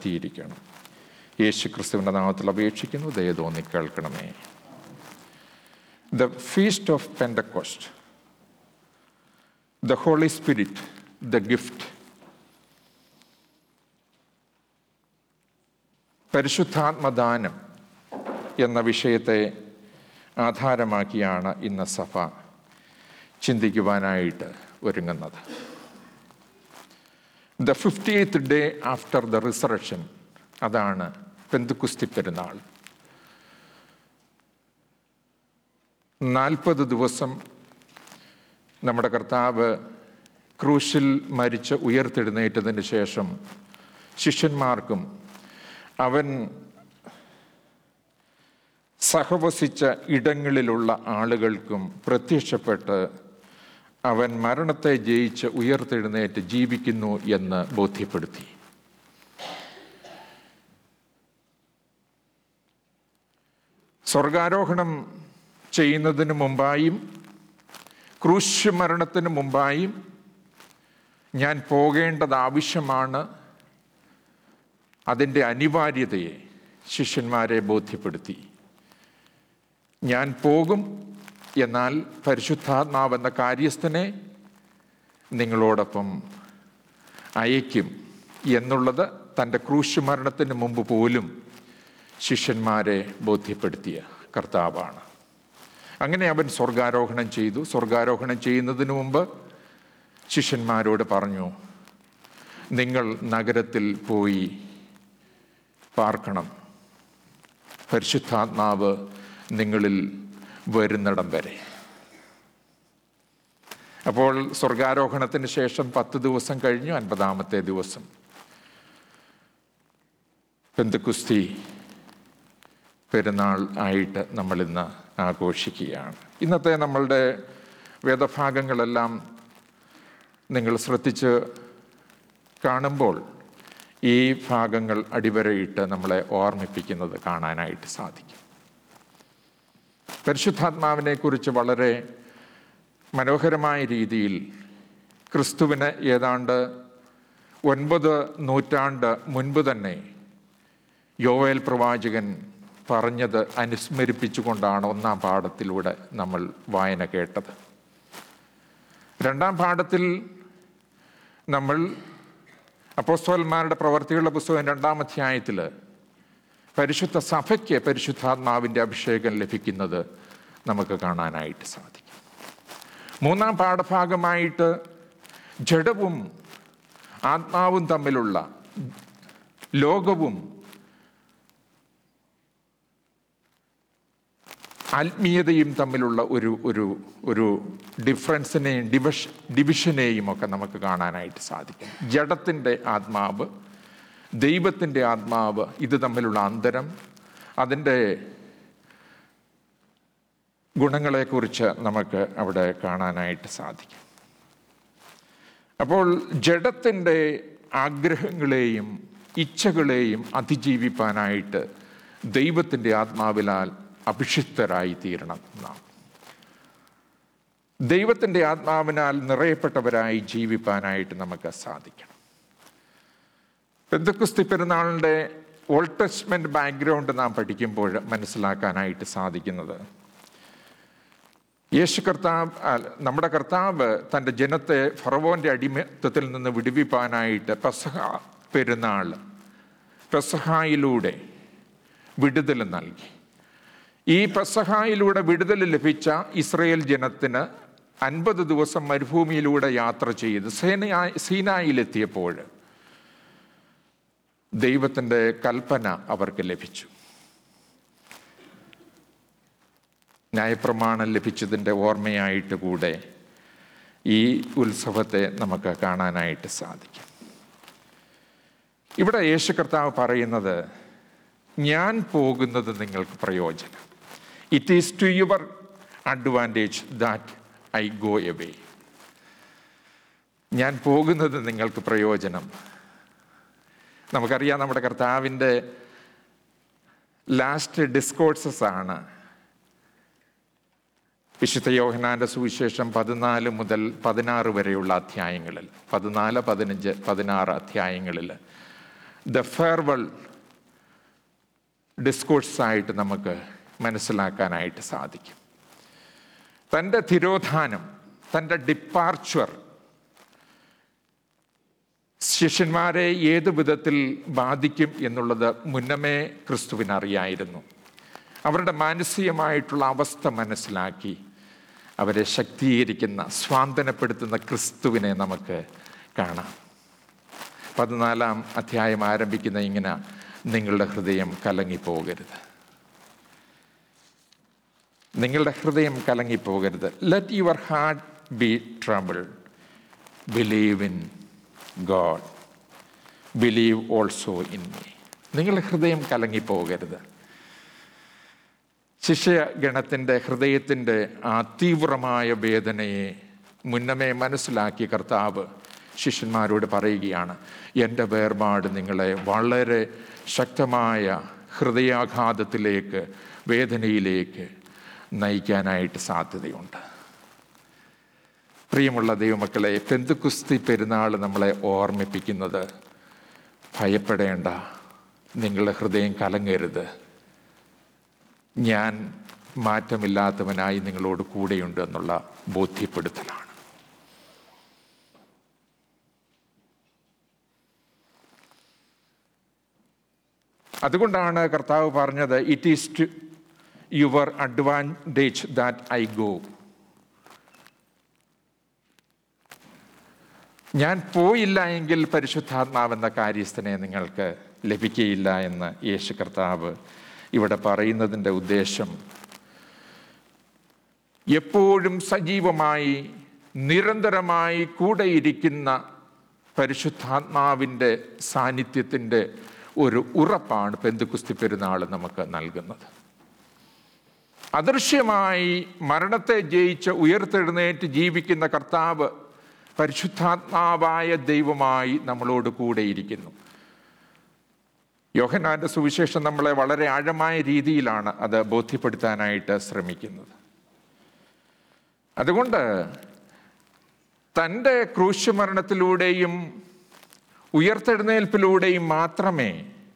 എത്തിയിരിക്കണം യേശു ക്രിസ്തുവിൻ്റെ നാമത്തിൽ അപേക്ഷിക്കുന്നു ദയ തോന്നി കേൾക്കണമേ the feast of Pentecost the Holy Spirit the gift പരിശുദ്ധാത്മദാനം എന്ന വിഷയത്തെ ആധാരമാക്കിയാണ് ഇന്ന് സഭ ചിന്തിക്കുവാനായിട്ട് ഒരുങ്ങുന്നത് the fiftieth day after the resurrection അതാണ് പെന്തുക്കുസ്തി പെരുന്നാൾ നാൽപ്പത് ദിവസം നമ്മുടെ കർത്താവ് ക്രൂശിൽ മരിച്ച് ഉയർത്തെഴുന്നേറ്റതിന് ശേഷം ശിഷ്യന്മാർക്കും അവൻ സഹവസിച്ച ഇടങ്ങളിലുള്ള ആളുകൾക്കും പ്രത്യക്ഷപ്പെട്ട് അവൻ മരണത്തെ ജയിച്ച് ഉയർത്തെഴുന്നേറ്റ് ജീവിക്കുന്നു എന്ന് ബോധ്യപ്പെടുത്തി സ്വർഗാരോഹണം ചെയ്യുന്നതിന് മുമ്പായും ക്രൂശ് മരണത്തിന് മുമ്പായും ഞാൻ പോകേണ്ടത് ആവശ്യമാണ് അതിൻ്റെ അനിവാര്യതയെ ശിഷ്യന്മാരെ ബോധ്യപ്പെടുത്തി ഞാൻ പോകും എന്നാൽ പരിശുദ്ധാത്മാവെന്ന കാര്യസ്ഥനെ നിങ്ങളോടൊപ്പം അയക്കും എന്നുള്ളത് തൻ്റെ ക്രൂശ് മരണത്തിന് മുമ്പ് പോലും ശിഷ്യന്മാരെ ബോധ്യപ്പെടുത്തിയ കർത്താവാണ് അങ്ങനെ അവൻ സ്വർഗാരോഹണം ചെയ്തു സ്വർഗാരോഹണം ചെയ്യുന്നതിന് മുമ്പ് ശിഷ്യന്മാരോട് പറഞ്ഞു നിങ്ങൾ നഗരത്തിൽ പോയി പാർക്കണം പരിശുദ്ധാത്മാവ് നിങ്ങളിൽ വരുന്നിടം വരെ അപ്പോൾ സ്വർഗാരോഹണത്തിന് ശേഷം പത്ത് ദിവസം കഴിഞ്ഞു അൻപതാമത്തെ ദിവസം പെന്തക്കുസ്തി പെരുന്നാൾ ആയിട്ട് നമ്മളിന്ന് ആഘോഷിക്കുകയാണ് ഇന്നത്തെ നമ്മളുടെ വേദഭാഗങ്ങളെല്ലാം നിങ്ങൾ ശ്രദ്ധിച്ച് കാണുമ്പോൾ ഈ ഭാഗങ്ങൾ അടിവരയിട്ട് നമ്മളെ ഓർമ്മിപ്പിക്കുന്നത് കാണാനായിട്ട് സാധിക്കും പരിശുദ്ധാത്മാവിനെ കുറിച്ച് വളരെ മനോഹരമായ രീതിയിൽ ക്രിസ്തുവിന് ഏതാണ്ട് ഒൻപത് നൂറ്റാണ്ട് മുൻപ് തന്നെ യോവേൽ പ്രവാചകൻ പറഞ്ഞത് അനുസ്മരിപ്പിച്ചുകൊണ്ടാണ് ഒന്നാം പാഠത്തിലൂടെ നമ്മൾ വായന കേട്ടത് രണ്ടാം പാഠത്തിൽ നമ്മൾ അപ്പോസ്തോലന്മാരുടെ പ്രവർത്തികളുടെ പുസ്തകം രണ്ടാം അധ്യായത്തിൽ പരിശുദ്ധ സഭയ്ക്ക് പരിശുദ്ധാത്മാവിൻ്റെ അഭിഷേകം ലഭിക്കുന്നത് നമുക്ക് കാണാനായിട്ട് സാധിക്കും മൂന്നാം പാഠഭാഗമായിട്ട് ജഡവും ആത്മാവും തമ്മിലുള്ള ലോകവും ആത്മീയതയും തമ്മിലുള്ള ഒരു ഒരു ഒരു ഡിഫറൻസിനെയും ഡിവിഷ ഡിവിഷനെയും ഒക്കെ നമുക്ക് കാണാനായിട്ട് സാധിക്കും ജഡത്തിൻ്റെ ആത്മാവ് ദൈവത്തിൻ്റെ ആത്മാവ് ഇത് തമ്മിലുള്ള അന്തരം അതിൻ്റെ ഗുണങ്ങളെക്കുറിച്ച് നമുക്ക് അവിടെ കാണാനായിട്ട് സാധിക്കും അപ്പോൾ ജഡത്തിൻ്റെ ആഗ്രഹങ്ങളെയും ഇച്ഛകളെയും അതിജീവിപ്പാനായിട്ട് ദൈവത്തിൻ്റെ ആത്മാവിലാൽ അഭിഷിക്തരായി തീരണം എന്നാണ് ദൈവത്തിൻ്റെ ആത്മാവിനാൽ നിറയപ്പെട്ടവരായി ജീവിപ്പാനായിട്ട് നമുക്ക് സാധിക്കണം പെന്തക്കുസ്തി പെരുന്നാളിൻ്റെ ഓൾഡ് ടെസ്റ്റ്മെന്റ് ബാക്ക്ഗ്രൗണ്ട് നാം പഠിക്കുമ്പോൾ മനസ്സിലാക്കാനായിട്ട് സാധിക്കുന്നത് യേശു കർത്താവ് നമ്മുടെ കർത്താവ് തൻ്റെ ജനത്തെ ഫറവോൻ്റെ അടിമത്വത്തിൽ നിന്ന് വിടുവിപ്പാനായിട്ട് പെസഹ പെരുന്നാൾ പെസഹായിലൂടെ വിടുതൽ നൽകി ഈ പെസഹായിലൂടെ വിടുതൽ ലഭിച്ച ഇസ്രയേൽ ജനത്തിന് അൻപത് ദിവസം മരുഭൂമിയിലൂടെ യാത്ര ചെയ്ത് സേന സീനായിലെത്തിയപ്പോൾ ദൈവത്തിൻ്റെ കൽപ്പന അവർക്ക് ലഭിച്ചു ന്യായപ്രമാണം ലഭിച്ചതിൻ്റെ ഓർമ്മയായിട്ട് കൂടെ ഈ ഉത്സവത്തെ നമുക്ക് കാണാനായിട്ട് സാധിക്കും ഇവിടെ യേശു കർത്താവ് പറയുന്നത് ഞാൻ പോകുന്നത് നിങ്ങൾക്ക് പ്രയോജനം it is to your advantage that I go away ഞാൻ പോകുന്നത് നിങ്ങൾക്ക് പ്രയോജനം നമുക്കറിയാം നമ്മുടെ കർത്താവിൻ്റെ ലാസ്റ്റ് ഡിസ്കോഴ്സസ് ആണ് വിശുദ്ധ യോഹനാന്റെ സുവിശേഷം പതിനാല് മുതൽ പതിനാറ് വരെയുള്ള അധ്യായങ്ങളിൽ പതിനാല് പതിനഞ്ച് പതിനാറ് അധ്യായങ്ങളിൽ ദ ഫെയർവെൽ ഡിസ്കോഴ്സായിട്ട് നമുക്ക് മനസ്സിലാക്കാനായിട്ട് സാധിക്കും തൻ്റെ തിരോധാനം തൻ്റെ ഡിപ്പാർച്ചർ ശിഷ്യന്മാരെ ഏത് വിധത്തിൽ ബാധിക്കും എന്നുള്ളത് മുന്നമേ ക്രിസ്തുവിനറിയായിരുന്നു അവരുടെ മാനസികമായിട്ടുള്ള അവസ്ഥ മനസ്സിലാക്കി അവരെ ശക്തീകരിക്കുന്ന സ്വാന്തനപ്പെടുത്തുന്ന ക്രിസ്തുവിനെ നമുക്ക് കാണാം പതിനാലാം അധ്യായം ആരംഭിക്കുന്ന ഇങ്ങനെ നിങ്ങളുടെ ഹൃദയം കലങ്ങിപ്പോകരുത് നിങ്ങളുടെ ഹൃദയം കലങ്ങിപ്പോകരുത് let your heart be trouble believe in God believe also in me നിങ്ങളുടെ ഹൃദയം കലങ്ങിപ്പോകരുത് ശിഷ്യഗണത്തിൻ്റെ ഹൃദയത്തിൻ്റെ ആ തീവ്രമായ വേദനയെ മുന്നമേ മനസ്സിലാക്കി കർത്താവ് ശിഷ്യന്മാരോട് പറയുകയാണ് എൻ്റെ വേർപാട് നിങ്ങളെ വളരെ ശക്തമായ ഹൃദയാഘാതത്തിലേക്ക് വേദനയിലേക്ക് നയിക്കാനായിട്ട് സാധ്യതയുണ്ട് പ്രിയമുള്ള ദൈവമക്കളെ പെന്തുക്കുസ്തി പെരുന്നാൾ നമ്മളെ ഓർമ്മിപ്പിക്കുന്നത് ഭയപ്പെടേണ്ട നിങ്ങളുടെ ഹൃദയം കലങ്ങരുത് ഞാൻ മാറ്റമില്ലാത്തവനായി നിങ്ങളോട് കൂടെയുണ്ട് എന്നുള്ള ബോധ്യപ്പെടുത്തലാണ് അതുകൊണ്ടാണ് കർത്താവ് പറഞ്ഞത് it is to your advantage that I go ഞാൻ പോയില്ല എങ്കിൽ പരിശുദ്ധാത്മാവെന്ന കാര്യസ്ഥനെ നിങ്ങൾക്ക് ലഭിക്കുകയില്ല എന്ന് യേശു കർത്താവ് ഇവിടെ പറയുന്നതിൻ്റെ ഉദ്ദേശം എപ്പോഴും സജീവമായി നിരന്തരമായി കൂടെയിരിക്കുന്ന പരിശുദ്ധാത്മാവിൻ്റെ സാന്നിധ്യത്തിൻ്റെ ഒരു ഉറപ്പാണ് പെന്തുക്കുസ്തി പെരുന്നാൾ നമുക്ക് നൽകുന്നത് അദൃശ്യമായി മരണത്തെ ജയിച്ച് ഉയർത്തെഴുന്നേറ്റ് ജീവിക്കുന്ന കർത്താവ് പരിശുദ്ധാത്മാവായ ദൈവമായി നമ്മളോട് കൂടെയിരിക്കുന്നു യോഹനാന്റെ സുവിശേഷം നമ്മളെ വളരെ ആഴമായ രീതിയിലാണ് അത് ബോധ്യപ്പെടുത്താനായിട്ട് ശ്രമിക്കുന്നത് അതുകൊണ്ട് തൻ്റെ ക്രൂശുമരണത്തിലൂടെയും ഉയർത്തെഴുന്നേൽപ്പിലൂടെയും മാത്രമേ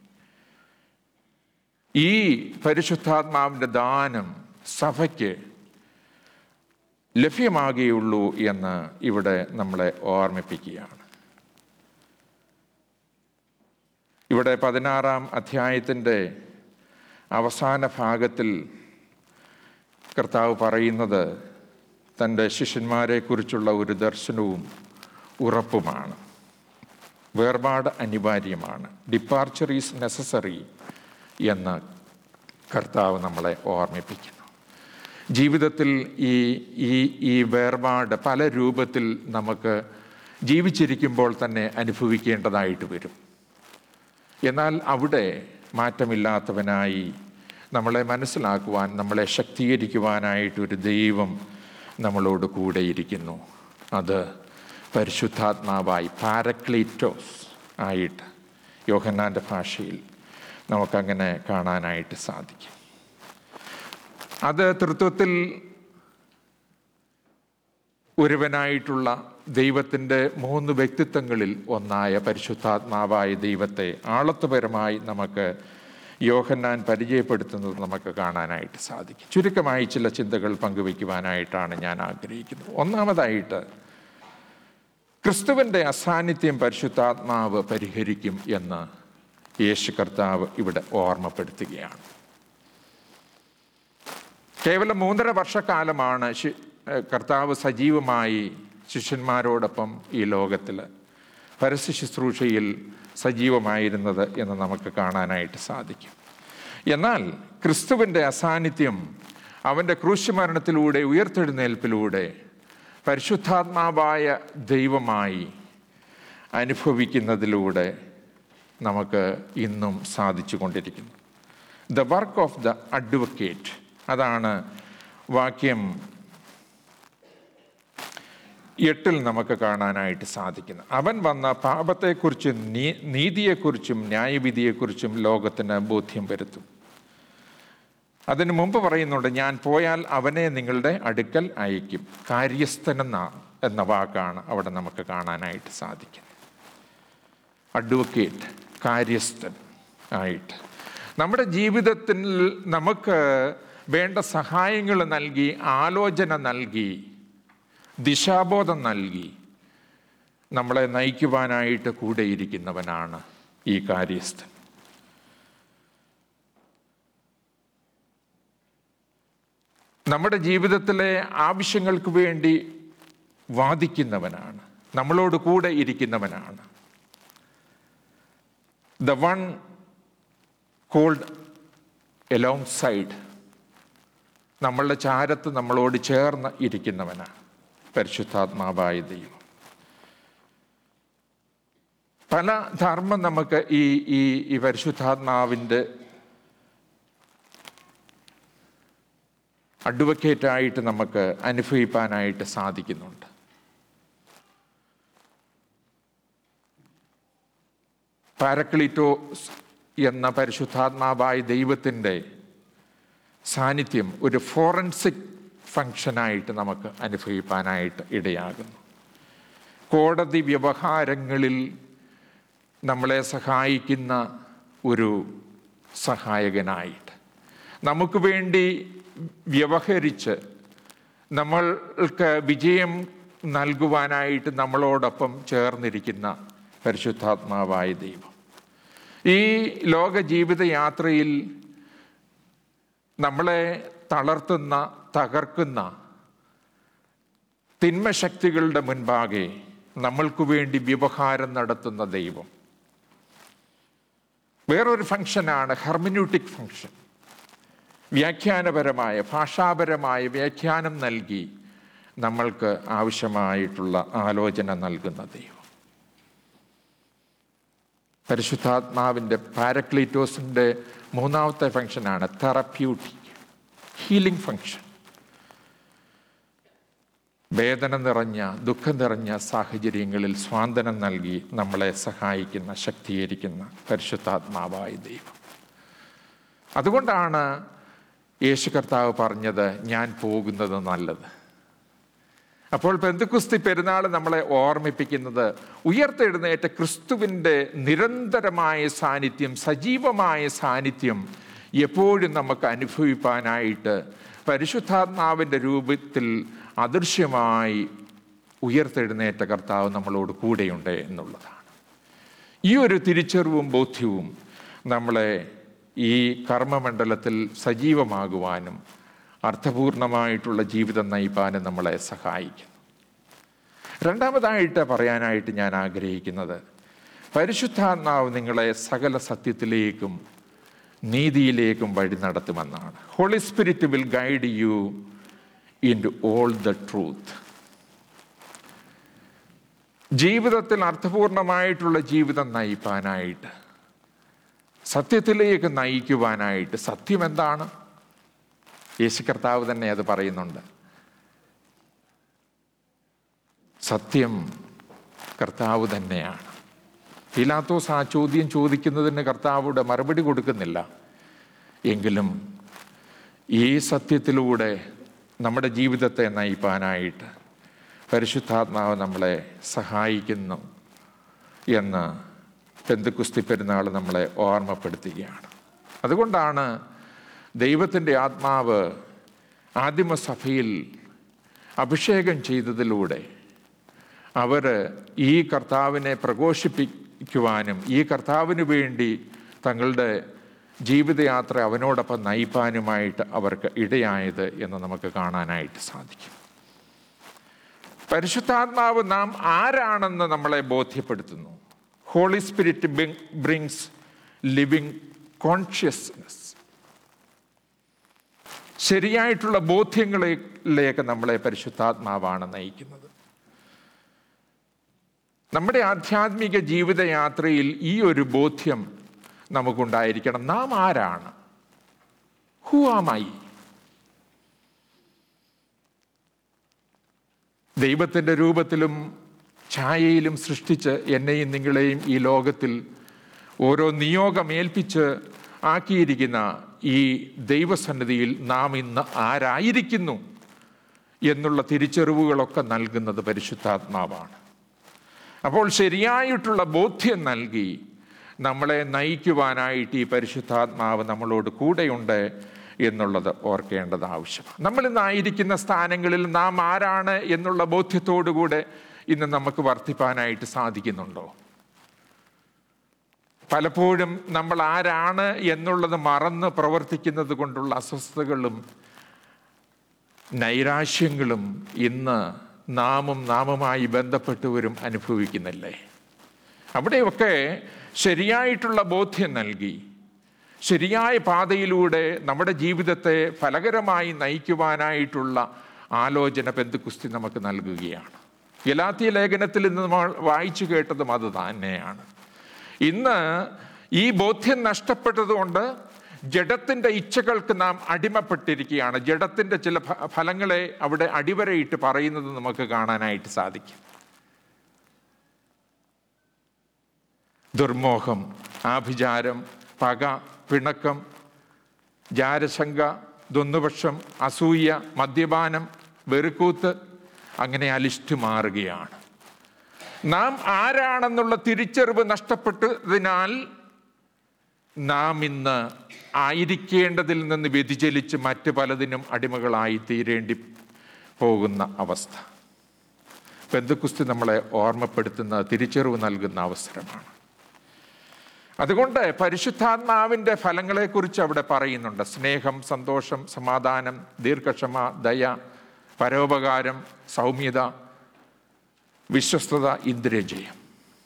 ഈ പരിശുദ്ധാത്മാവിൻ്റെ ദാനം സഭയ്ക്ക് ലഭ്യമാകുകയുള്ളൂ എന്ന് ഇവിടെ നമ്മളെ ഓർമ്മിപ്പിക്കുകയാണ് ഇവിടെ പതിനാറാം അധ്യായത്തിൻ്റെ അവസാന ഭാഗത്തിൽ കർത്താവ് പറയുന്നത് തൻ്റെ ശിഷ്യന്മാരെക്കുറിച്ചുള്ള ഒരു ദർശനവും ഉറപ്പുമാണ് വേർപാട് അനിവാര്യമാണ് ഡിപ്പാർച്ചർ ഈസ് നെസസറി എന്ന് കർത്താവ് നമ്മളെ ഓർമ്മിപ്പിക്കുന്നു ജീവിതത്തിൽ ഈ ഈ ഈ വേർപാട് പല രൂപത്തിൽ നമുക്ക് ജീവിച്ചിരിക്കുമ്പോൾ തന്നെ അനുഭവിക്കേണ്ടതായിട്ട് വരും എന്നാൽ അവിടെ മാറ്റമില്ലാത്തവനായി നമ്മളെ മനസ്സിലാക്കുവാൻ നമ്മളെ ശക്തീകരിക്കുവാനായിട്ട് ഒരു ദൈവം നമ്മളോട് കൂടെയിരിക്കുന്നു അത് പരിശുദ്ധാത്മാവായി പാരക്ലീറ്റോസ് ആയിട്ട് യോഹന്നാൻ്റെ ഭാഷയിൽ നമുക്കങ്ങനെ കാണാനായിട്ട് സാധിക്കും അത് തൃത്വത്തിൽ ഒരുവനായിട്ടുള്ള ദൈവത്തിൻ്റെ മൂന്ന് വ്യക്തിത്വങ്ങളിൽ ഒന്നായ പരിശുദ്ധാത്മാവായ ദൈവത്തെ ആളത്വപരമായി നമുക്ക് യോഹന്നാൻ പരിചയപ്പെടുത്തുന്നത് നമുക്ക് കാണാനായിട്ട് സാധിക്കും ചുരുക്കമായി ചില ചിന്തകൾ പങ്കുവയ്ക്കുവാനായിട്ടാണ് ഞാൻ ആഗ്രഹിക്കുന്നത് ഒന്നാമതായിട്ട് ക്രിസ്തുവിൻ്റെ അസാന്നിധ്യം പരിശുദ്ധാത്മാവ് പരിഹരിക്കും എന്ന് യേശു കർത്താവ് ഇവിടെ ഓർമ്മപ്പെടുത്തുകയാണ് കേവലം മൂന്നര വർഷക്കാലമാണ് കർത്താവ് സജീവമായി ശിഷ്യന്മാരോടൊപ്പം ഈ ലോകത്തിൽ പരസ്യ ശുശ്രൂഷയിൽ സജീവമായിരുന്നത് എന്ന് നമുക്ക് കാണാനായിട്ട് സാധിക്കും എന്നാൽ ക്രിസ്തുവിൻ്റെ അസാന്നിധ്യം അവൻ്റെ ക്രൂശുമരണത്തിലൂടെ ഉയർത്തെഴുന്നേൽപ്പിലൂടെ പരിശുദ്ധാത്മാവായ ദൈവമായി അനുഭവിക്കുന്നതിലൂടെ നമുക്ക് ഇന്നും സാധിച്ചു കൊണ്ടിരിക്കുന്നു the work of the advocate അതാണ് വാക്യം എട്ടിൽ നമുക്ക് കാണാനായിട്ട് സാധിക്കുന്നത് അവൻ വന്ന പാപത്തെക്കുറിച്ചും നീ നീതിയെക്കുറിച്ചും ന്യായവിധിയെക്കുറിച്ചും ലോകത്തിന് ബോധ്യം വരുത്തും അതിനു മുമ്പ് പറയുന്നുണ്ട് ഞാൻ പോയാൽ അവനെ നിങ്ങളുടെ അടുക്കൽ അയക്കും കാര്യസ്ഥനെന്ന എന്ന വാക്കാണ് അവിടെ നമുക്ക് കാണാനായിട്ട് സാധിക്കുന്നത് അഡ്വക്കേറ്റ് കാര്യസ്ഥൻ ആയിട്ട് നമ്മുടെ ജീവിതത്തിൽ നമുക്ക് വേണ്ട സഹായങ്ങൾ നൽകി ആലോചന നൽകി ദിശാബോധം നൽകി നമ്മളെ നയിക്കുവാനായിട്ട് കൂടെയിരിക്കുന്നവനാണ് ഈ കാര്യസ്ഥൻ നമ്മുടെ ജീവിതത്തിലെ ആവശ്യങ്ങൾക്ക് വേണ്ടി വാദിക്കുന്നവനാണ് നമ്മളോട് കൂടെ ഇരിക്കുന്നവനാണ് the one called alongside നമ്മളുടെ ചാരത്ത് നമ്മളോട് ചേർന്ന് ഇരിക്കുന്നവനാണ് പരിശുദ്ധാത്മാവായ ദൈവം പല ധർമ്മം നമുക്ക് ഈ ഈ ഈ പരിശുദ്ധാത്മാവിൻ്റെ അഡ്വക്കേറ്റായിട്ട് നമുക്ക് അനുഭവിപ്പാനായിട്ട് സാധിക്കുന്നുണ്ട് പാരക്ലിറ്റോസ് എന്ന പരിശുദ്ധാത്മാവായ ദൈവത്തിൻ്റെ സാന്നിധ്യം ഒരു ഫോറൻസിക് ഫങ്ഷനായിട്ട് നമുക്ക് അനുഭവിപ്പാനായിട്ട് ഇടയാകുന്നു കോടതി വ്യവഹാരങ്ങളിൽ നമ്മളെ സഹായിക്കുന്ന ഒരു സഹായകനായിട്ട് നമുക്ക് വേണ്ടി വ്യവഹരിച്ച് നമ്മൾക്ക് വിജയം നൽകുവാനായിട്ട് നമ്മളോടൊപ്പം ചേർന്നിരിക്കുന്ന പരിശുദ്ധാത്മാവായ ദൈവം ഈ ലോക ജീവിതയാത്രയിൽ നമ്മളെ തളർത്തുന്ന തകർക്കുന്ന തിന്മശക്തികളുടെ മുൻപാകെ നമ്മൾക്ക് വേണ്ടി വ്യവഹാരം നടത്തുന്ന ദൈവം വേറൊരു ഫങ്ഷനാണ് ഹെർമിന്യൂട്ടിക് ഫങ്ഷൻ വ്യാഖ്യാനപരമായ ഭാഷാപരമായ വ്യാഖ്യാനം നൽകി നമ്മൾക്ക് ആവശ്യമായിട്ടുള്ള ആലോചന നൽകുന്ന ദൈവം പരിശുദ്ധാത്മാവിൻ്റെ പാരക്ലീറ്റോസിൻ്റെ മൂന്നാമത്തെ ഫങ്ഷനാണ് തെറപ്യൂട്ടിക് ഹീലിംഗ് ഫങ്ഷൻ വേദന നിറഞ്ഞ ദുഃഖം നിറഞ്ഞ സാഹചര്യങ്ങളിൽ സ്വാന്തനം നൽകി നമ്മളെ സഹായിക്കുന്ന ശക്തീകരിക്കുന്ന പരിശുദ്ധാത്മാവായ ദൈവം അതുകൊണ്ടാണ് യേശു കർത്താവ് പറഞ്ഞത് ഞാൻ പോകുന്നത് നല്ലത് അപ്പോൾ പെന്തുക്കുസ്തി പെരുന്നാൾ നമ്മളെ ഓർമ്മിപ്പിക്കുന്നത് ഉയർത്തെഴുന്നേറ്റ ക്രിസ്തുവിൻ്റെ നിരന്തരമായ സാന്നിധ്യം സജീവമായ സാന്നിധ്യം എപ്പോഴും നമുക്ക് അനുഭവിപ്പാനായിട്ട് പരിശുദ്ധാത്മാവിൻ്റെ രൂപത്തിൽ അദൃശ്യമായി ഉയർത്തെഴുന്നേറ്റ കർത്താവ് നമ്മളോട് കൂടെയുണ്ട് എന്നുള്ളതാണ് ഈ ഒരു തിരിച്ചറിവും ബോധ്യവും നമ്മളെ ഈ കർമ്മമണ്ഡലത്തിൽ സജീവമാകുവാനും അർത്ഥപൂർണമായിട്ടുള്ള ജീവിതം നയിപ്പാനും നമ്മളെ സഹായിക്കുന്നു രണ്ടാമതായിട്ട് പറയാനായിട്ട് ഞാൻ ആഗ്രഹിക്കുന്നത് പരിശുദ്ധാത്മാവ് നിങ്ങളെ സകല സത്യത്തിലേക്കും നീതിയിലേക്കും വഴി നടത്തുമെന്നാണ് Holy Spirit will guide you into all the truth ജീവിതത്തിൽ അർത്ഥപൂർണമായിട്ടുള്ള ജീവിതം നയിപ്പാനായിട്ട് സത്യത്തിലേക്ക് നയിക്കുവാനായിട്ട് സത്യം എന്താണ് യേശു കർത്താവ് തന്നെ അത് പറയുന്നുണ്ട് സത്യം കർത്താവ് തന്നെയാണ് പീലാത്തോസ് ആ ചോദ്യം ചോദിക്കുന്നതിന് കർത്താവിടെ മറുപടി കൊടുക്കുന്നില്ല എങ്കിലും ഈ സത്യത്തിലൂടെ നമ്മുടെ ജീവിതത്തെ നയിപ്പാനായിട്ട് പരിശുദ്ധാത്മാവ് നമ്മളെ സഹായിക്കുന്നു എന്ന് പെന്തുക്കുസ്തി പെരുന്നാൾ നമ്മളെ ഓർമ്മപ്പെടുത്തുകയാണ് അതുകൊണ്ടാണ് ദൈവത്തിൻ്റെ ആത്മാവ് ആദിമസഭയിൽ അഭിഷേകം ചെയ്തതിലൂടെ അവർ ഈ കർത്താവിനെ പ്രഘോഷിപ്പിക്കുവാനും ഈ കർത്താവിന് വേണ്ടി തങ്ങളുടെ ജീവിതയാത്ര അവനോടൊപ്പം നയിപ്പാനുമായിട്ട് അവർക്ക് ഇടയായത് എന്ന് നമുക്ക് കാണാനായിട്ട് സാധിക്കും പരിശുദ്ധാത്മാവ് നാം ആരാണെന്ന് നമ്മളെ ബോധ്യപ്പെടുത്തുന്നു Holy Spirit brings living consciousness ശരിയായിട്ടുള്ള ബോധ്യങ്ങളിലേക്ക് നമ്മളെ പരിശുദ്ധാത്മാവാണ് നയിക്കുന്നത് നമ്മുടെ ആധ്യാത്മിക ജീവിതയാത്രയിൽ ഈ ഒരു ബോധ്യം നമുക്കുണ്ടായിരിക്കണം നാം ആരാണ് ഹു ആമായി ദൈവത്തിൻ്റെ രൂപത്തിലും ഛായയിലും സൃഷ്ടിച്ച് എന്നെയും നിങ്ങളെയും ഈ ലോകത്തിൽ ഓരോ നിയോഗമേൽപ്പിച്ച് ആക്കിയിരിക്കുന്ന ഈ ദൈവസന്നിധിയിൽ നാം ഇന്ന് ആരായിരിക്കുന്നു എന്നുള്ള തിരിച്ചറിവുകളൊക്കെ നൽകുന്നത് പരിശുദ്ധാത്മാവാണ് അപ്പോൾ ശരിയായിട്ടുള്ള ബോധ്യം നൽകി നമ്മളെ നയിക്കുവാനായിട്ട് ഈ പരിശുദ്ധാത്മാവ് നമ്മളോട് കൂടെയുണ്ട് എന്നുള്ളത് ഓർക്കേണ്ടത് ആവശ്യമാണ് നമ്മൾ ഇന്നായിരിക്കുന്ന സ്ഥാനങ്ങളിൽ നാം ആരാണ് എന്നുള്ള ബോധ്യത്തോടുകൂടെ ഇന്ന് നമുക്ക് വർദ്ധിപ്പാനായിട്ട് സാധിക്കുന്നുണ്ടോ പലപ്പോഴും നമ്മൾ ആരാണ് എന്നുള്ളത് മറന്ന് പ്രവർത്തിക്കുന്നത് കൊണ്ടുള്ള അസ്വസ്ഥതകളും നൈരാശ്യങ്ങളും ഇന്ന് നാമും നാമുമായി ബന്ധപ്പെട്ടവരും അനുഭവിക്കുന്നില്ലേ അവിടെയൊക്കെ ശരിയായിട്ടുള്ള ബോധ്യം നൽകി ശരിയായ പാതയിലൂടെ നമ്മുടെ ജീവിതത്തെ ഫലകരമായി നയിക്കുവാനായിട്ടുള്ള ആലോചന ബന്ധുക്കുസ്തി നമുക്ക് നൽകുകയാണ് ഗലാത്തിയ ലേഖനത്തിൽ ഇന്ന് നമ്മൾ വായിച്ചു കേട്ടതും അത് തന്നെയാണ് ഇന്ന് ഈ ബോധ്യം നഷ്ടപ്പെട്ടതുകൊണ്ട് ജഡത്തിൻ്റെ ഇച്ഛകൾക്ക് നാം അടിമപ്പെട്ടിരിക്കുകയാണ് ജഡത്തിൻ്റെ ചില ഫലങ്ങളെ അവിടെ അടിവരയിട്ട് പറയുന്നത് നമുക്ക് കാണാനായിട്ട് സാധിക്കും ദുർമോഹം ആഭിചാരം പക പിണക്കം ജാരശങ്ക ദ്വന്ദ്വപക്ഷം അസൂയ മദ്യപാനം വെറുക്കൂത്ത് അങ്ങനെ അലിഷ്ടു മാറുകയാണ് നാം ആരാണെന്നുള്ള തിരിച്ചറിവ് നഷ്ടപ്പെട്ടതിനാൽ നാം ഇന്ന് ആയിരിക്കേണ്ടതിൽ നിന്ന് വ്യതിചലിച്ച് മറ്റ് പലതിനും അടിമകളായി തീരേണ്ടി പോകുന്ന അവസ്ഥ ബന്ധുക്കുസ്തി നമ്മളെ ഓർമ്മപ്പെടുത്തുന്ന തിരിച്ചറിവ് നൽകുന്ന അവസരമാണ് അതുകൊണ്ട് പരിശുദ്ധാത്മാവിൻ്റെ ഫലങ്ങളെക്കുറിച്ച് അവിടെ പറയുന്നുണ്ട് സ്നേഹം സന്തോഷം സമാധാനം ദീർഘക്ഷമ ദയ പരോപകാരം സൗമ്യത വിശ്വസ്തത ഇന്ദ്രിയജയം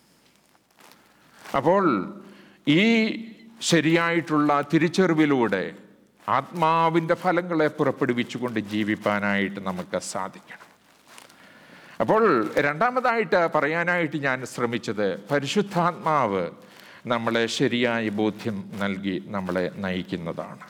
അപ്പോൾ ഈ ശരിയായിട്ടുള്ള തിരിച്ചറിവിലൂടെ ആത്മാവിൻ്റെ ഫലങ്ങളെ പുറപ്പെടുവിച്ചുകൊണ്ട് ജീവിപ്പാനായിട്ട് നമുക്ക് സാധിക്കണം അപ്പോൾ രണ്ടാമതായിട്ട് പറയാനായിട്ട് ഞാൻ ശ്രമിച്ചത് പരിശുദ്ധാത്മാവ് നമ്മളെ ശരിയായ ബോധ്യം നൽകി നമ്മളെ നയിക്കുന്നതാണ്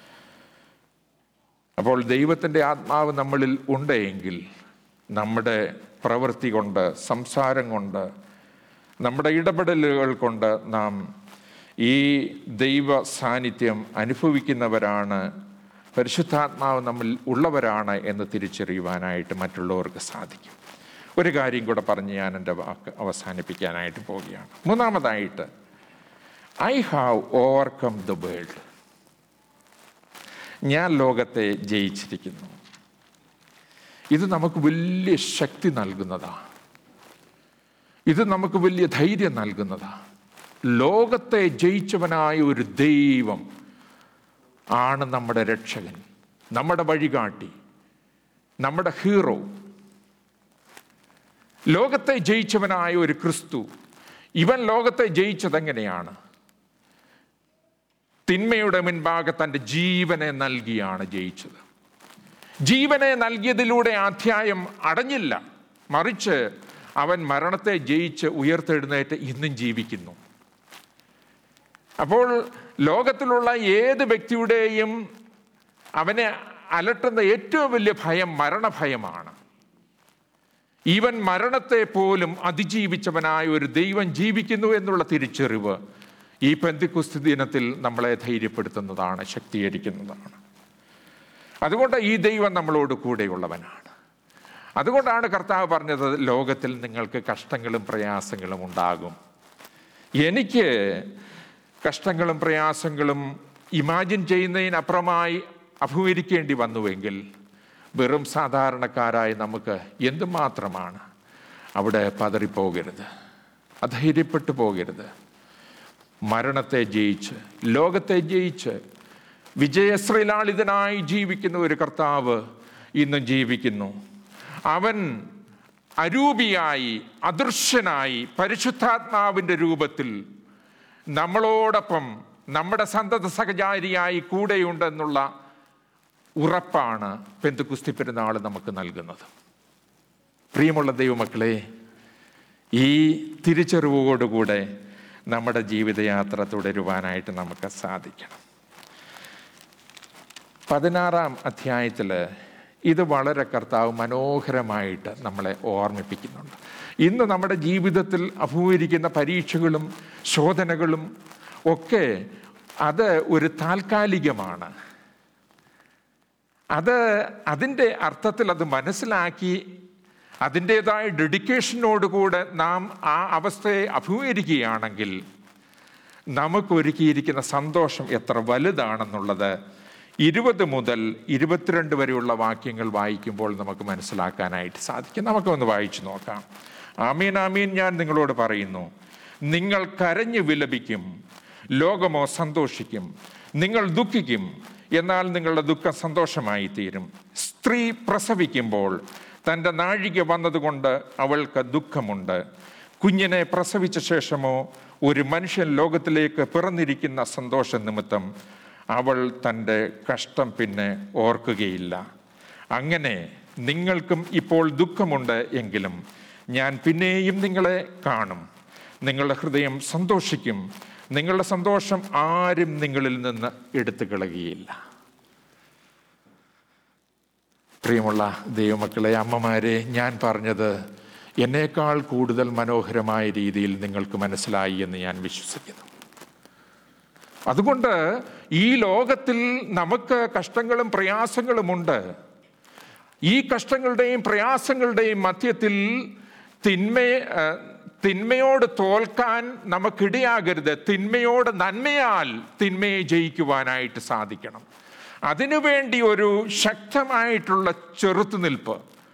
അപ്പോൾ ദൈവത്തിൻ്റെ ആത്മാവ് നമ്മളിൽ ഉണ്ടെങ്കിൽ നമ്മുടെ പ്രവൃത്തി കൊണ്ട് സംസാരം കൊണ്ട് നമ്മുടെ ഇടപെടലുകൾ കൊണ്ട് നാം ഈ ദൈവ സാന്നിധ്യം അനുഭവിക്കുന്നവരാണ് പരിശുദ്ധാത്മാവ് നമ്മിൽ ഉള്ളവരാണ് എന്ന് തിരിച്ചറിയുവാനായിട്ട് മറ്റുള്ളവർക്ക് സാധിക്കും ഒരു കാര്യം കൂടെ പറഞ്ഞ് ഞാൻ എൻ്റെ വാക്ക് അവസാനിപ്പിക്കാനായിട്ട് പോവുകയാണ് മൂന്നാമതായിട്ട് I have overcome the world ഞാൻ ലോകത്തെ ജയിച്ചിരിക്കുന്നു ഇത് നമുക്ക് വലിയ ശക്തി നൽകുന്നതാണ് ഇത് നമുക്ക് വലിയ ധൈര്യം നൽകുന്നതാണ് ലോകത്തെ ജയിച്ചവനായ ഒരു ദൈവം ആണ് നമ്മുടെ രക്ഷകൻ നമ്മുടെ വഴികാട്ടി നമ്മുടെ ഹീറോ ലോകത്തെ ജയിച്ചവനായ ഒരു ക്രിസ്തു ഇവൻ ലോകത്തെ ജയിച്ചതെങ്ങനെയാണ് തിന്മയുടെ മുൻപാകെ തൻ്റെ ജീവനെ നൽകിയാണ് ജയിച്ചത് ജീവനെ നൽകിയതിലൂടെ അധ്യായം അടഞ്ഞില്ല മറിച്ച് അവൻ മരണത്തെ ജയിച്ച് ഉയർത്തെഴുന്നേറ്റ് ഇന്നും ജീവിക്കുന്നു അപ്പോൾ ലോകത്തിലുള്ള ഏത് വ്യക്തിയുടെയും അവനെ അലട്ടുന്ന ഏറ്റവും വലിയ ഭയം മരണഭയമാണ് ഈവൻ മരണത്തെ പോലും അതിജീവിച്ചവനായ ഒരു ദൈവം ജീവിക്കുന്നു എന്നുള്ള തിരിച്ചറിവ് ഈ പെന്തിക്കുസ്തി ദിനത്തിൽ നമ്മളെ ധൈര്യപ്പെടുത്തുന്നതാണ് ശക്തീകരിക്കുന്നതാണ് അതുകൊണ്ട് ഈ ദൈവം നമ്മളോട് കൂടെയുള്ളവനാണ് അതുകൊണ്ടാണ് കർത്താവ് പറഞ്ഞത് ലോകത്തിൽ നിങ്ങൾക്ക് കഷ്ടങ്ങളും പ്രയാസങ്ങളും ഉണ്ടാകും എനിക്ക് കഷ്ടങ്ങളും പ്രയാസങ്ങളും ഇമാജിൻ ചെയ്യുന്നതിനപ്പുറമായി അഭിമുഖീകരിക്കേണ്ടി വന്നുവെങ്കിൽ വെറും സാധാരണക്കാരായ നമുക്ക് എന്തുമാത്രമാണ് അവിടെ പതറിപ്പോകരുത് അധൈര്യപ്പെട്ടു പോകരുത് മരണത്തെ ജയിച്ച് ലോകത്തെ ജയിച്ച് വിജയശ്രീലാളിതനായി ജീവിക്കുന്ന ഒരു കർത്താവ് ഇന്നും ജീവിക്കുന്നു അവൻ അരൂപിയായി അദൃശ്യനായി പരിശുദ്ധാത്മാവിൻ്റെ രൂപത്തിൽ നമ്മളോടൊപ്പം നമ്മുടെ സന്തത സഹചാരിയായി കൂടെയുണ്ടെന്നുള്ള ഉറപ്പാണ് പെന്തുകുസ്തി പെരുന്നാൾ നമുക്ക് നൽകുന്നത് പ്രിയമുള്ള ദൈവമക്കളെ ഈ തിരിച്ചറിവോടുകൂടെ നമ്മുടെ ജീവിതയാത്ര തുടരുവാനായിട്ട് നമുക്ക് സാധിക്കണം പതിനാറാം അധ്യായത്തിൽ ഇത് വളരെ കർത്താവ് മനോഹരമായിട്ട് നമ്മളെ ഓർമ്മിപ്പിക്കുന്നുണ്ട് ഇന്ന് നമ്മുടെ ജീവിതത്തിൽ അഭിമുഖീകരിക്കുന്ന പരീക്ഷകളും ശോധനകളും ഒക്കെ അത് ഒരു താൽക്കാലികമാണ് അത് അതിൻ്റെ അർത്ഥത്തിൽ അത് മനസ്സിലാക്കി അതിൻ്റെതായ ഡെഡിക്കേഷനോടുകൂടെ നാം ആ അവസ്ഥയെ അഭിമുഖീകരിക്കുകയാണെങ്കിൽ നമുക്ക് ഒരുക്കിയിരിക്കുന്ന സന്തോഷം എത്ര വലുതാണെന്നുള്ളത് ഇരുപത് മുതൽ ഇരുപത്തിരണ്ട് വരെയുള്ള വാക്യങ്ങൾ വായിക്കുമ്പോൾ നമുക്ക് മനസ്സിലാക്കാനായിട്ട് സാധിക്കും നമുക്കൊന്ന് വായിച്ചു നോക്കാം ആമീൻ ആമീൻ ഞാൻ നിങ്ങളോട് പറയുന്നു നിങ്ങൾ കരഞ്ഞു വിലപിക്കും ലോകമോ സന്തോഷിക്കും നിങ്ങൾ ദുഃഖിക്കും എന്നാൽ നിങ്ങളുടെ ദുഃഖം സന്തോഷമായി തീരും സ്ത്രീ പ്രസവിക്കുമ്പോൾ തൻ്റെ നാഴിക വന്നതുകൊണ്ട് അവൾക്ക് ദുഃഖമുണ്ട് കുഞ്ഞിനെ പ്രസവിച്ച ശേഷമോ ഒരു മനുഷ്യൻ ലോകത്തിലേക്ക് പിറന്നിരിക്കുന്ന സന്തോഷ നിമിത്തം അവൾ തൻ്റെ കഷ്ടം പിന്നെ ഓർക്കുകയില്ല അങ്ങനെ നിങ്ങൾക്കും ഇപ്പോൾ ദുഃഖമുണ്ട് എങ്കിലും ഞാൻ പിന്നെയും നിങ്ങളെ കാണും നിങ്ങളുടെ ഹൃദയം സന്തോഷിക്കും നിങ്ങളുടെ സന്തോഷം ആരും നിങ്ങളിൽ നിന്ന് എടുത്തു കളയുകയില്ല പ്രിയമുള്ള ദൈവമക്കളെ അമ്മമാരെ ഞാൻ പറഞ്ഞത് എന്നേക്കാൾ കൂടുതൽ മനോഹരമായ രീതിയിൽ നിങ്ങൾക്ക് മനസ്സിലായി എന്ന് ഞാൻ വിശ്വസിക്കുന്നു അതുകൊണ്ട് ഈ ലോകത്തിൽ നമുക്ക് കഷ്ടങ്ങളും പ്രയാസങ്ങളുമുണ്ട് ഈ കഷ്ടങ്ങളുടെയും പ്രയാസങ്ങളുടെയും മധ്യത്തിൽ തിന്മയെ ആ, തിന്മയോട് തോൽക്കാൻ നമുക്കിടയാകരുത് തിന്മയോട് നന്മയാൽ തിന്മയെ ജയിക്കുവാനായിട്ട് സാധിക്കണം അതിനുവേണ്ടി ഒരു ശക്തമായിട്ടുള്ള ചെറുത്തുനിൽപ്പ്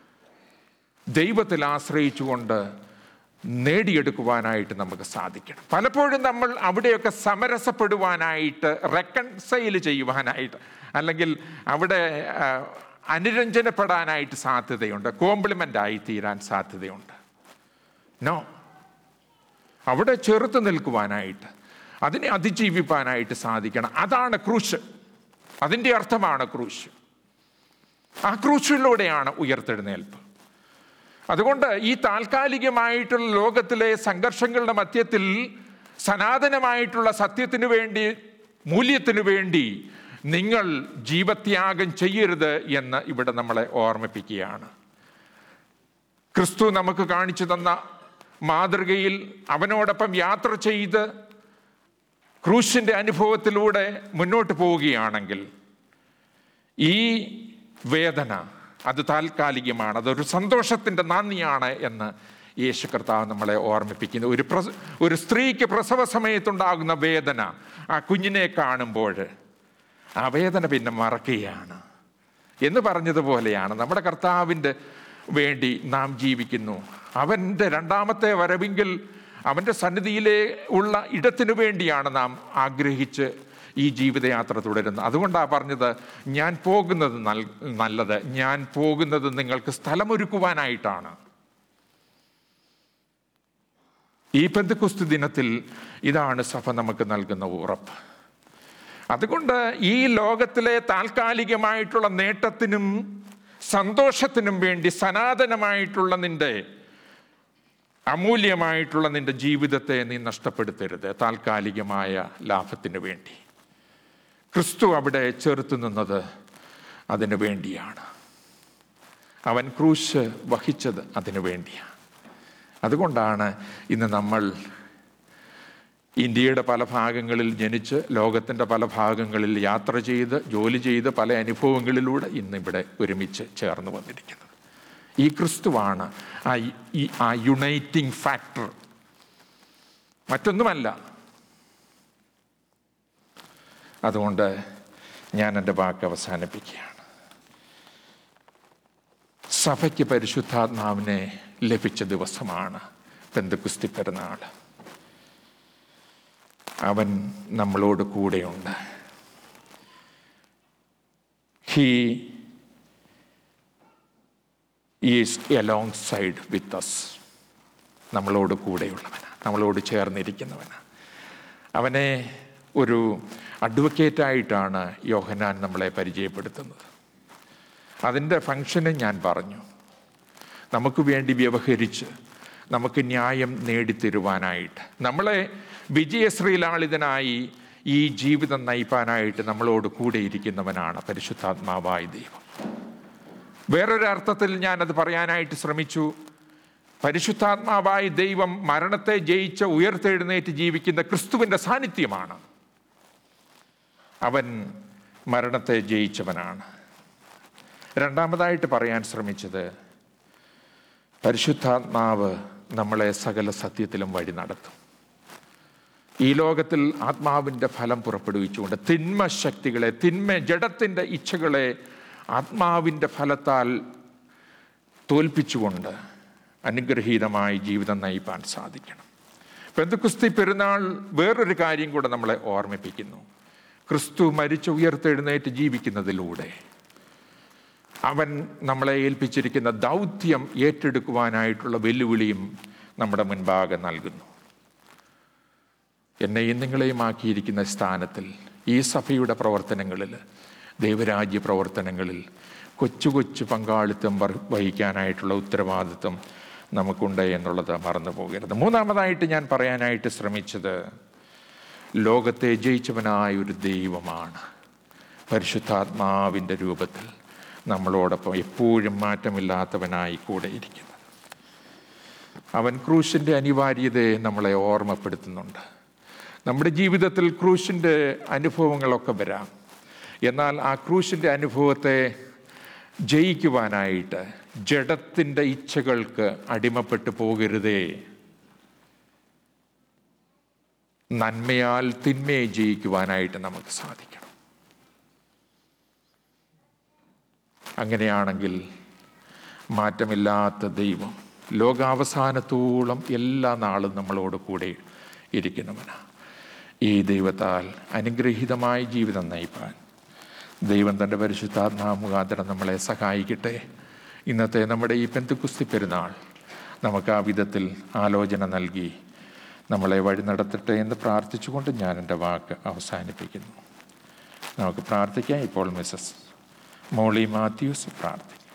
ദൈവത്തിൽ ആശ്രയിച്ചുകൊണ്ട് നേടിയെടുക്കുവാനായിട്ട് നമുക്ക് സാധിക്കണം പലപ്പോഴും നമ്മൾ അവിടെയൊക്കെ സമരസപ്പെടുവാനായിട്ട് റെക്കൺസൈൽ ചെയ്യുവാനായിട്ട് അല്ലെങ്കിൽ അവിടെ ആ, അനുരഞ്ജനപ്പെടാനായിട്ട് സാധ്യതയുണ്ട് കോംപ്ലിമെൻ്റ് ആയി തീരാൻ സാധ്യതയുണ്ട് നോ അവിടെ ചെറുത്ത് നിൽക്കുവാനായിട്ട് അതിനെ അതിജീവിപ്പാനായിട്ട് സാധിക്കണം അതാണ് ക്രൂശ് അതിൻ്റെ അർത്ഥമാണ് ക്രൂശ് ആ ക്രൂശിലൂടെയാണ് ഉയർത്തെഴുന്നേൽപ്പ് അതുകൊണ്ട് ഈ താൽക്കാലികമായിട്ടുള്ള ലോകത്തിലെ സംഘർഷങ്ങളുടെ മധ്യത്തിൽ സനാതനമായിട്ടുള്ള സത്യത്തിനു വേണ്ടി മൂല്യത്തിനു വേണ്ടി നിങ്ങൾ ജീവത്യാഗം ചെയ്യരുത് എന്ന് ഇവിടെ നമ്മളെ ഓർമ്മിപ്പിക്കുകയാണ് ക്രിസ്തു നമുക്ക് കാണിച്ചു തന്ന മാതൃകയിൽ അവനോടൊപ്പം യാത്ര ചെയ്ത് ക്രൂശിൻ്റെ അനുഭവത്തിലൂടെ മുന്നോട്ട് പോവുകയാണെങ്കിൽ ഈ വേദന അത് താൽക്കാലികമാണ് അതൊരു സന്തോഷത്തിൻ്റെ നന്ദിയാണ് എന്ന് യേശു കർത്താവ് നമ്മളെ ഓർമ്മിപ്പിക്കുന്നു ഒരു പ്രസ ഒരു സ്ത്രീക്ക് പ്രസവ സമയത്തുണ്ടാകുന്ന വേദന ആ കുഞ്ഞിനെ കാണുമ്പോൾ ആ വേദന പിന്നെ മറക്കുകയാണ് എന്ന് പറഞ്ഞതുപോലെയാണ് നമ്മുടെ കർത്താവിൻ്റെ വേണ്ടി നാം ജീവിക്കുന്നു അവൻ്റെ രണ്ടാമത്തെ വരവിങ്കിൽ അവൻ്റെ സന്നിധിയിലെ ഉള്ള ഇടത്തിനു വേണ്ടിയാണ് നാം ആഗ്രഹിച്ച് ഈ ജീവിതയാത്ര തുടരുന്നത് അതുകൊണ്ടാണ് പറഞ്ഞത് ഞാൻ പോകുന്നത് നൽ നല്ലത് ഞാൻ പോകുന്നത് നിങ്ങൾക്ക് സ്ഥലമൊരുക്കുവാനായിട്ടാണ് ഈ പെന്തക്കുസ്തു ദിനത്തിൽ ഇതാണ് സഭ നമുക്ക് നൽകുന്ന ഉറപ്പ് അതുകൊണ്ട് ഈ ലോകത്തിലെ താൽക്കാലികമായിട്ടുള്ള നേട്ടത്തിനും സന്തോഷത്തിനും വേണ്ടി സനാതനമായിട്ടുള്ള നിന്റെ അമൂല്യമായിട്ടുള്ള നിന്റെ ജീവിതത്തെ നീ നഷ്ടപ്പെടുത്തരുത് താൽക്കാലികമായ ലാഭത്തിന് വേണ്ടി ക്രിസ്തു അവിടെ ചെറുത്തു നിന്നത് അതിനു വേണ്ടിയാണ് അവൻ ക്രൂശ് വഹിച്ചത് അതിനു വേണ്ടിയാണ് അതുകൊണ്ടാണ് ഇന്ന് നമ്മൾ ഇന്ത്യയുടെ പല ഭാഗങ്ങളിൽ ജനിച്ച് ലോകത്തിൻ്റെ പല ഭാഗങ്ങളിൽ യാത്ര ചെയ്ത് ജോലി ചെയ്ത് പല അനുഭവങ്ങളിലൂടെ ഇന്നിവിടെ ഒരുമിച്ച് ചേർന്ന് വന്നിരിക്കുന്നത് ഈ ക്രിസ്തുവാണ് ആ ഈ ആ യുണൈറ്റിംഗ് ഫാക്ടർ മറ്റൊന്നുമല്ല അതുകൊണ്ട് ഞാൻ എൻ്റെ വാക്ക് അവസാനിപ്പിക്കുകയാണ് സഭയ്ക്ക് പരിശുദ്ധാത്മാവിനെ ലഭിച്ച ദിവസമാണ് പെന്തക്കുസ്തി പെരുന്നാൾ അവൻ നമ്മളോട് കൂടെയുണ്ട് he is alongside with us നമ്മളോട് കൂടെയുള്ളവനാണ് നമ്മളോട് ചേർന്നിരിക്കുന്നവനാണ് അവനെ ഒരു അഡ്വക്കേറ്റായിട്ടാണ് യോഹനാൻ നമ്മളെ പരിചയപ്പെടുത്തുന്നത് അതിൻ്റെ ഫങ്ഷന് ഞാൻ പറഞ്ഞു നമുക്ക് വേണ്ടി വ്യവഹരിച്ച് നമുക്ക് ന്യായം നേടിത്തരുവാനായിട്ട് നമ്മളെ വിജയശ്രീലാളിതനായി ഈ ജീവിതം നയിപ്പാനായിട്ട് നമ്മളോട് കൂടെയിരിക്കുന്നവനാണ് പരിശുദ്ധാത്മാവായ ദൈവം വേറൊരർത്ഥത്തിൽ ഞാനത് പറയാനായിട്ട് ശ്രമിച്ചു പരിശുദ്ധാത്മാവായ ദൈവം മരണത്തെ ജയിച്ച ഉയർത്തെഴുന്നേറ്റ് ജീവിക്കുന്ന ക്രിസ്തുവിൻ്റെ സാന്നിധ്യമാണ് അവൻ മരണത്തെ ജയിച്ചവനാണ് രണ്ടാമതായിട്ട് പറയാൻ ശ്രമിച്ചത് പരിശുദ്ധാത്മാവ് നമ്മളെ സകല സത്യത്തിലും വഴി നടത്തും ഈ ലോകത്തിൽ ആത്മാവിൻ്റെ ഫലം പുറപ്പെടുവിച്ചുകൊണ്ട് തിന്മ ശക്തികളെ തിന്മ ജഡത്തിൻ്റെ ഇച്ഛകളെ ആത്മാവിൻ്റെ ഫലത്താൽ തോൽപ്പിച്ചുകൊണ്ട് അനുഗ്രഹീതമായി ജീവിതം നയിപ്പാൻ സാധിക്കണം പെന്തക്കുസ്തി പെരുന്നാൾ വേറൊരു കാര്യം കൂടെ നമ്മളെ ഓർമ്മിപ്പിക്കുന്നു ക്രിസ്തു മരിച്ച് ഉയർത്തെഴുന്നേറ്റ് ജീവിക്കുന്നതിലൂടെ അവൻ നമ്മളെ ഏൽപ്പിച്ചിരിക്കുന്ന ദൗത്യം ഏറ്റെടുക്കുവാനായിട്ടുള്ള വെല്ലുവിളിയും നമ്മുടെ മുൻപാകെ നൽകുന്നു എന്നെയും നിങ്ങളെയും ആക്കിയിരിക്കുന്ന സ്ഥാനത്തിൽ ഈ സഭയുടെ പ്രവർത്തനങ്ങളിൽ ദൈവരാജ്യ പ്രവർത്തനങ്ങളിൽ കൊച്ചു കൊച്ചു പങ്കാളിത്തം വർ- വഹിക്കാനായിട്ടുള്ള ഉത്തരവാദിത്വം നമുക്കുണ്ട് എന്നുള്ളത് മറന്നു പോകരുത് മൂന്നാമതായിട്ട് ഞാൻ പറയാനായിട്ട് ശ്രമിച്ചത് ലോകത്തെ ജയിച്ചവനായ ഒരു ദൈവമാണ് പരിശുദ്ധാത്മാവിൻ്റെ രൂപത്തിൽ നമ്മളോടൊപ്പം എപ്പോഴും മാറ്റമില്ലാത്തവനായി കൂടെ ഇരിക്കുന്നത് അവൻ ക്രൂശിൻ്റെ അനിവാര്യതയെ നമ്മളെ ഓർമ്മപ്പെടുത്തുന്നുണ്ട് നമ്മുടെ ജീവിതത്തിൽ ക്രൂശിൻ്റെ അനുഭവങ്ങളൊക്കെ വരാം എന്നാൽ ആ ക്രൂശിൻ്റെ അനുഭവത്തെ ജയിക്കുവാനായിട്ട് ജഡത്തിൻ്റെ ഇച്ഛകൾക്ക് അടിമപ്പെട്ടു പോകരുതേ നന്മയാൽ തിന്മയെ ജയിക്കുവാനായിട്ട് നമുക്ക് സാധിക്കണം അങ്ങനെയാണെങ്കിൽ മാറ്റമില്ലാത്ത ദൈവം ലോകാവസാനത്തോളം എല്ലാ നാളും നമ്മളോട് കൂടെ ഇരിക്കുന്നവനാണ് ഈ ദൈവത്താൽ അനുഗ്രഹീതമായ ജീവിതം നയിപ്പാൻ ദൈവം തൻ്റെ പരിശുദ്ധാത്മാമുഖാന്തരം നമ്മളെ സഹായിക്കട്ടെ ഇന്നത്തെ നമ്മുടെ ഈ പെന്തുക്കുസ്തി പെരുന്നാൾ നമുക്ക് ആ വിധത്തിൽ ആലോചന നൽകി നമ്മളെ വഴി നടത്തട്ടെ എന്ന് പ്രാർത്ഥിച്ചുകൊണ്ട് ഞാൻ എൻ്റെ വാക്ക് അവസാനിപ്പിക്കുന്നു നമുക്ക് പ്രാർത്ഥിക്കാം ഇപ്പോൾ മിസ്സസ് മോളി മാത്യൂസ് പ്രാർത്ഥിക്കും